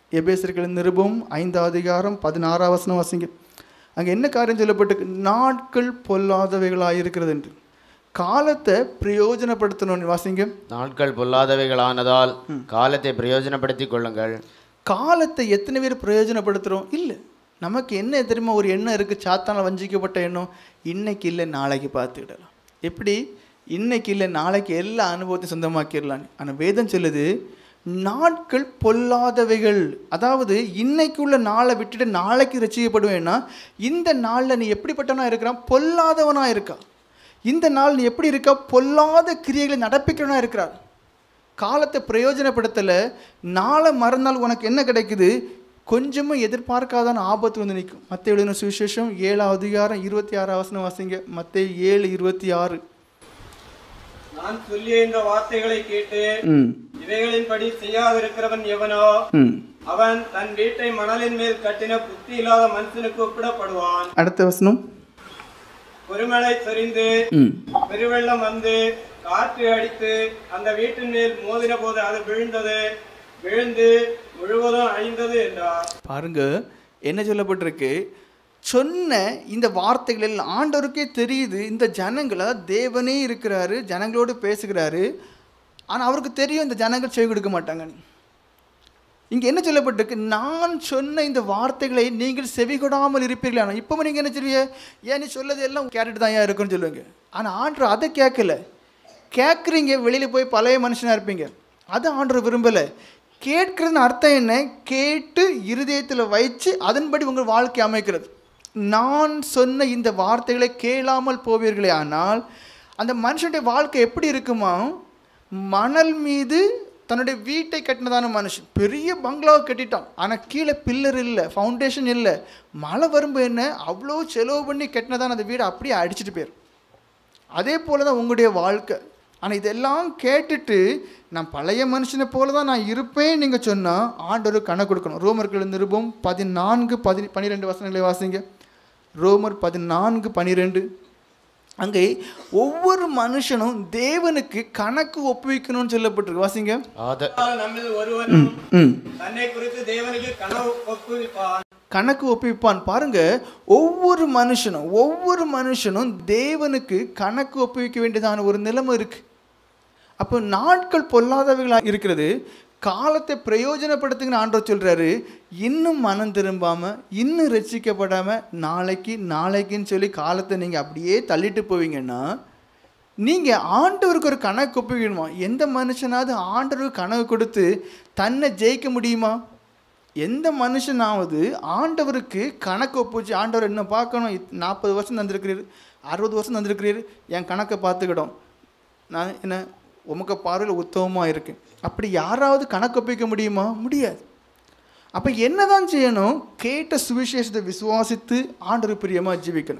எபேசர்கள் நிருபம் ஐந்தாவது அதிகாரம் பதினாறாம் வசனம் வாசிங்க அங்கே என்ன காரியம் சொல்லப்பட்டு நாட்கள் பொல்லாதவைகளாக இருக்கிறது என்று காலத்தை பிரயோஜனப்படுத்தணும் வாசிங்க நாட்கள் பொல்லாதவைகளானதால் காலத்தை பிரயோஜனப்படுத்திக் கொள்ளுங்கள் காலத்தை எத்தனை பேர் பிரயோஜனப்படுத்துகிறோம் இல்லை நமக்கு என்ன தெரியுமா ஒரு எண்ணம் இருக்குது சாத்தானால் வஞ்சிக்கப்பட்ட எண்ணம் இன்னைக்கு இல்லை நாளைக்கு பார்த்துக்கிடலாம் எப்படி இன்னைக்கு இல்லை நாளைக்கு எல்லா அனுபவத்தையும் சொந்தமாக்கிடலாம் ஆனால் வேதம் சொல்லுது நாட்கள் பொல்லாதவைகள் அதாவது இன்னைக்கு உள்ள நாளை விட்டுட்டு நாளைக்கு ரசிக்கப்படுவேன்னா இந்த நாளில் நீ எப்படிப்பட்டவனா இருக்கிறான் பொல்லாதவனா இருக்கா இந்த நாள் நீ எப்படி இருக்கா பொல்லாத கிரியைகளை நடப்பிக்கிறவனா இருக்கிறார் காலத்தை பிரயோஜனப்படுத்தலை நாளை மறுநாள் உனக்கு என்ன கிடைக்குது கொஞ்சமும் எதிர்பார்க்காதான ஆபத்து வந்து நிற்கும் மற்ற எழுதின சுவிசேஷம் ஏழாவது அதிகாரம் இருபத்தி ஆறு அவசரம் வாசிங்க மற்ற ஏழு இருபத்தி ஆறு நான் சொல்லிய இந்த வார்த்தைகளை கேட்டு ம் இவைகளின்படி செய்யாதிருக்கிறவன் எவனோ ம் அவன் தன் வீட்டை மணலின் மேல் கட்டின புத்தி இல்லாத மனுஷனுக்கு ஒப்பிடப்படுவான் அடுத்த வசனம் பொறுமழை சொரிந்து ம் பெருவெள்ளம் வந்து காற்று அடித்து அந்த வீட்டின் மேல் மோதின போது அது விழுந்தது விழுந்து முழுவதும் அழிந்தது என்றார் பாருங்க என்ன சொல்லப்பட்டிருக்கு சொன்ன இந்த வார்த்தைகள் எல்லாம் ஆண்டவருக்கே தெரியுது இந்த ஜனங்கள் அதாவது தேவனே இருக்கிறாரு ஜனங்களோடு பேசுகிறாரு ஆனால் அவருக்கு தெரியும் இந்த ஜனங்கள் செவி கொடுக்க மாட்டாங்கன்னு இங்கே என்ன சொல்லப்பட்டிருக்கு நான் சொன்ன இந்த வார்த்தைகளை நீங்கள் செவி கொடாமல் இருப்பீர்களா ஆனால் இப்போ நீங்கள் என்ன சொல்லுவீங்க ஏன் நீ சொல்லது எல்லாம் கேட்டுட்டு தான் ஏன் இருக்குன்னு சொல்லுவீங்க ஆனால் ஆண்டவர் அதை கேட்கல கேட்குறீங்க வெளியில் போய் பழைய மனுஷனாக இருப்பீங்க அதை ஆண்டவர் விரும்பலை கேட்குறதுன்னு அர்த்தம் என்ன கேட்டு இருதயத்தில் வைச்சு அதன்படி உங்கள் வாழ்க்கை அமைக்கிறது நான் சொன்ன இந்த வார்த்தைகளை கேளாமல் போவீர்களே ஆனால் அந்த மனுஷனுடைய வாழ்க்கை எப்படி இருக்குமா மணல் மீது தன்னுடைய வீட்டை கட்டினதான மனுஷன் பெரிய பங்களாவை கட்டிட்டான் ஆனால் கீழே பில்லர் இல்லை ஃபவுண்டேஷன் இல்லை மழை வரும்போது என்ன அவ்வளோ செலவு பண்ணி கட்டினதான அந்த வீடை அப்படியே அடிச்சிட்டு போயிடும் அதே போல தான் உங்களுடைய வாழ்க்கை ஆனால் இதெல்லாம் கேட்டுட்டு நான் பழைய மனுஷனை போல தான் நான் இருப்பேன் நீங்கள் சொன்னால் ஆண்டவர் கணக்கு கொடுக்கணும் ரோமர்கள் நிருபம் பதினான்கு பதி பன்னிரெண்டு வசனங்களை வாசிங்க ரோமர் பதினான்கு பன்னிரெண்டு அங்கே ஒவ்வொரு மனுஷனும் தேவனுக்கு கணக்கு ஒப்புவிக்கணும்னு சொல்லப்பட்டிருக்கு வாசிங்க ஆத நம்மில் ஒருவனும் ம் தன்னை குறித்து தேவனுக்கு கனவு ஒப்புவிப்பான் கணக்கு ஒப்புவிப்பான் பாருங்க ஒவ்வொரு மனுஷனும் ஒவ்வொரு மனுஷனும் தேவனுக்கு கணக்கு ஒப்புவிக்க வேண்டியதான ஒரு நிலைமை இருக்கு அப்போ நாட்கள் பொல்லாதவைகளாக இருக்கிறது காலத்தை பிரயோஜனப்படுத்துங்கன்னு ஆண்டவர் சொல்றாரு இன்னும் மனம் திரும்பாம இன்னும் ரசிக்கப்படாம நாளைக்கு நாளைக்குன்னு சொல்லி காலத்தை நீங்க அப்படியே தள்ளிட்டு போவீங்கன்னா நீங்க ஆண்டவருக்கு ஒரு கணக்கு ஒப்புவிக்கணுமா எந்த மனுஷனாவது ஆண்டவருக்கு கணக்கு கொடுத்து தன்னை ஜெயிக்க முடியுமா எந்த மனுஷனாவது ஆண்டவருக்கு கணக்கு ஒப்புச்சு ஆண்டவர் என்ன பார்க்கணும் இத்- நாற்பது வருஷம் தந்திருக்கிறீர் அறுபது வருஷம் தந்திருக்கிறீர் என் கணக்கை பார்த்துக்கிடும் நான் என்ன உமக்கு பார்வையில் உத்தமமாக இருக்கேன் அப்படி யாராவது கணக்கு ஒப்பிக்க முடியுமா முடியாது அப்போ என்னதான் செய்யணும் கேட்ட சுவிசேஷத்தை விசுவாசித்து ஆண்டவர் பிரியமாக ஜீவிக்கணும்